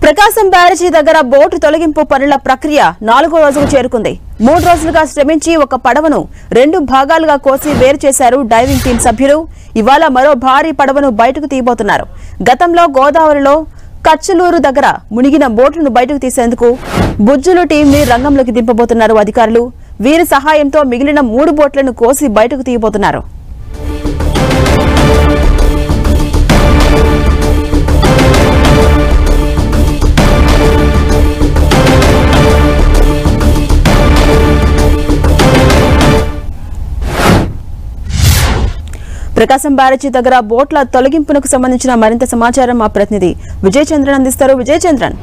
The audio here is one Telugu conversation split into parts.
ప్రకాశం బ్యారేజీ దగ్గర బోటు తొలగింపు పనుల ప్రక్రియ నాలుగో రోజుకు చేరుకుంది మూడు రోజులుగా శ్రమించి ఒక పడవను రెండు భాగాలుగా కోసి వేరు చేశారు డైవింగ్ టీం సభ్యులు ఇవాళ మరో భారీ పడవను బయటకు తీయబోతున్నారు గతంలో గోదావరిలో కచ్చలూరు దగ్గర మునిగిన బోట్లను బయటకు తీసేందుకు బుజ్జులు టీంని రంగంలోకి దింపబోతున్నారు అధికారులు వీరి సహాయంతో మిగిలిన మూడు బోట్లను కోసి బయటకు తీయబోతున్నారు ప్రకాశం బ్యారేజీ దగ్గర బోట్ల తొలగింపునకు సంబంధించిన మరింత సమాచారం మా ప్రతినిధి విజయ్ చంద్రన్ అందిస్తారు విజయ్ చంద్రన్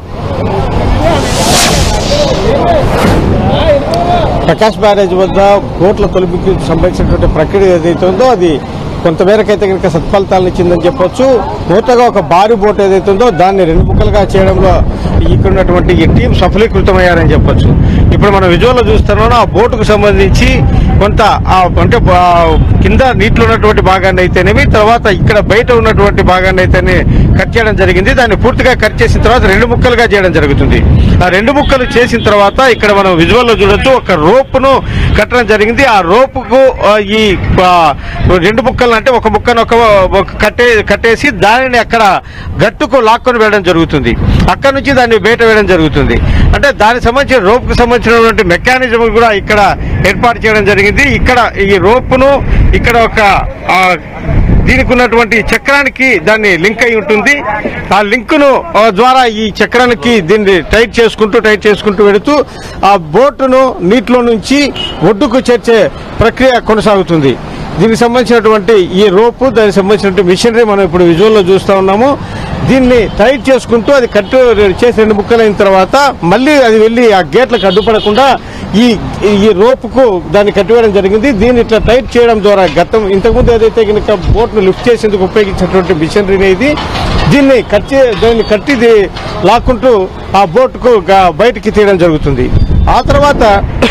ప్రకాష్ బ్యారేజ్ వద్ద బోట్ల తొలింపుకి సంబంధించినటువంటి ప్రక్రియ ఏదైతే ఉందో అది కొంతమేరకు అయితే కనుక సత్ఫలితాలను ఇచ్చిందని చెప్పొచ్చు నూతగా ఒక భారీ బోట్ ఏదైతే ఉందో దాన్ని రెండు ముక్కలుగా చేయడంలో ఇక్కడ ఉన్నటువంటి ఈ టీం సఫలీకృతమయ్యారని చెప్పొచ్చు ఇప్పుడు మనం విజువల్లో చూస్తున్నాం ఆ బోటుకు సంబంధించి కొంత ఆ అంటే ఆ కింద నీటిలో ఉన్నటువంటి భాగాన్ని అయితేనేమి తర్వాత ఇక్కడ బయట ఉన్నటువంటి భాగాన్ని అయితేనే కట్ చేయడం జరిగింది దాన్ని పూర్తిగా కట్ చేసిన తర్వాత రెండు ముక్కలుగా చేయడం జరుగుతుంది ఆ రెండు ముక్కలు చేసిన తర్వాత ఇక్కడ మనం విజువల్ లో చూడొచ్చు ఒక రోప్ ను కట్టడం జరిగింది ఆ రోప్ కు ఆ, ఈ ఆ, రెండు ముక్కలు అంటే ఒక ముక్కను ఒక ఒక కట్టే కట్టేసి దానిని అక్కడ గట్టుకు లాక్కొని వేయడం జరుగుతుంది అక్కడ నుంచి దాన్ని బయట వేయడం జరుగుతుంది అంటే దానికి సంబంధించిన రోప్ కు సంబంధించినటువంటి మెకానిజం కూడా ఇక్కడ ఏర్పాటు చేయడం జరిగింది ఇక్కడ ఈ రోప్ ను ఇక్కడ ఒక ఆ, దీనికి ఉన్నటువంటి చక్రానికి దాన్ని లింక్ అయి ఉంటుంది ఆ లింక్ ను ఆ, ద్వారా ఈ చక్రానికి దీన్ని టైట్ చేసుకుంటూ టైట్ చేసుకుంటూ వెళుతూ ఆ బోటును నీటిలో నుంచి ఒడ్డుకు చేర్చే ప్రక్రియ కొనసాగుతుంది దీనికి సంబంధించినటువంటి ఈ రోపు దానికి సంబంధించినటువంటి మిషనరీ మనం ఇప్పుడు విజువల్లో చూస్తా ఉన్నాము దీన్ని టైట్ చేసుకుంటూ అది కట్టు చేసి రెండు ముక్కలైన తర్వాత మళ్ళీ అది వెళ్ళి ఆ గేట్లకు అడ్డుపడకుండా ఈ ఈ రోపుకు దాన్ని కట్టివేయడం జరిగింది దీన్ని ఇట్లా టైట్ చేయడం ద్వారా గతం ఇంతకుముందు ఏదైతే కనుక బోట్ను లిఫ్ట్ చేసేందుకు ఉపయోగించినటువంటి మిషనరీని ఇది దీన్ని కట్టి దాన్ని కట్టి ఇది లాక్కుంటూ ఆ బోట్కు గా- బయటికి తీయడం జరుగుతుంది ఆ తర్వాత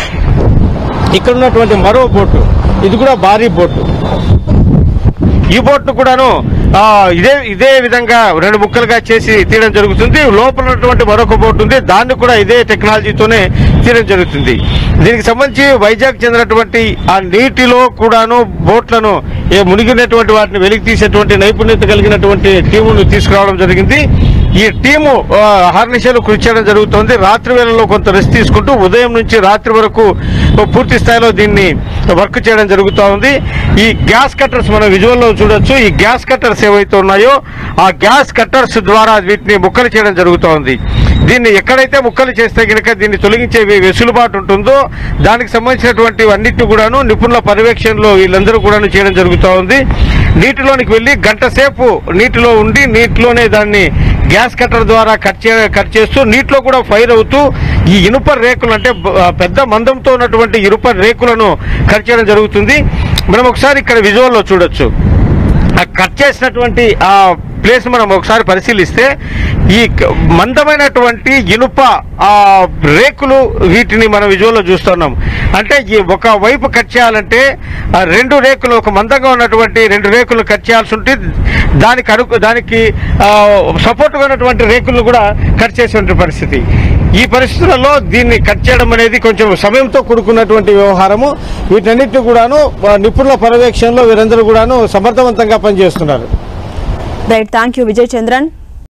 ఇక్కడ ఉన్నటువంటి మరో బోటు ఇది కూడా భారీ బోటు ఈ బోట్ను కూడాను ఆ, ఇదే ఇదే విధంగా రెండు ముక్కలుగా చేసి తీయడం జరుగుతుంది లోపల ఉన్నటువంటి మరొక బోట్ ఉంది దాన్ని కూడా ఇదే టెక్నాలజీతోనే తీయడం జరుగుతుంది దీనికి సంబంధించి వైజాగ్ చెందినటువంటి ఆ నీటిలో కూడాను బోట్లను ఏ మునిగినటువంటి వాటిని వెలికి తీసేటువంటి నైపుణ్యత కలిగినటువంటి టీమును తీసుకురావడం జరిగింది ఈ టీము ఆ, అహర్నిశలు కృషి చేయడం జరుగుతోంది రాత్రి వేళల్లో కొంత రెస్ట్ తీసుకుంటూ ఉదయం నుంచి రాత్రి వరకు పూర్తి స్థాయిలో దీన్ని వర్క్ చేయడం జరుగుతూ ఉంది ఈ గ్యాస్ కట్టర్స్ మనం విజువల్లో చూడొచ్చు ఈ గ్యాస్ కట్టర్స్ ఏవైతే ఉన్నాయో ఆ గ్యాస్ కట్టర్స్ ద్వారా వీటిని ముక్కలు చేయడం జరుగుతూ ఉంది దీన్ని ఎక్కడైతే ముక్కలు చేస్తే కనుక దీన్ని తొలగించే వె- వెసులుబాటు ఉంటుందో దానికి సంబంధించినటువంటి అన్నిటిని కూడాను నిపుణుల పర్యవేక్షణలో వీళ్ళందరూ కూడాను చేయడం జరుగుతూ ఉంది నీటిలోనికి వెళ్ళి గంట సేపు నీటిలో ఉండి నీటిలోనే దాన్ని గ్యాస్ కట్టర్ ద్వారా కట్ చే కట్ చేస్తూ నీటిలో కూడా ఫైర్ అవుతూ ఈ ఇనుప రేకులు అంటే బ- ఆ పెద్ద మందంతో ఉన్నటువంటి ఇనుప రేకులను కట్ చేయడం జరుగుతుంది మనం ఒకసారి ఇక్కడ విజువల్లో చూడొచ్చు ఆ కట్ చేసినటువంటి ఆ ప్లేస్ మనం ఒకసారి పరిశీలిస్తే ఈ క- మందమైనటువంటి ఇనుప ఆ రేకులు వీటిని మనం విజువల్లో చూస్తున్నాం అంటే ఈ ఒక వైపు కట్ చేయాలంటే ఆ రెండు రేకులు ఒక మందంగా ఉన్నటువంటి రెండు రేకులు కట్ చేయాల్సి ఉంటుంది దానికి అను దానికి సపోర్ట్గా ఉన్నటువంటి రేకులు కూడా కట్ చేసేటువంటి పరిస్థితి ఈ పరిస్థితులలో దీన్ని కట్ చేయడం అనేది కొంచెం సమయంతో కూడుకున్నటువంటి వ్యవహారము వీటన్నిటిని కూడాను ఆ, నిపుణుల పర్యవేక్షణలో వీరందరూ కూడాను సమర్థవంతంగా పనిచేస్తున్నారు right thank you Vijay Chandran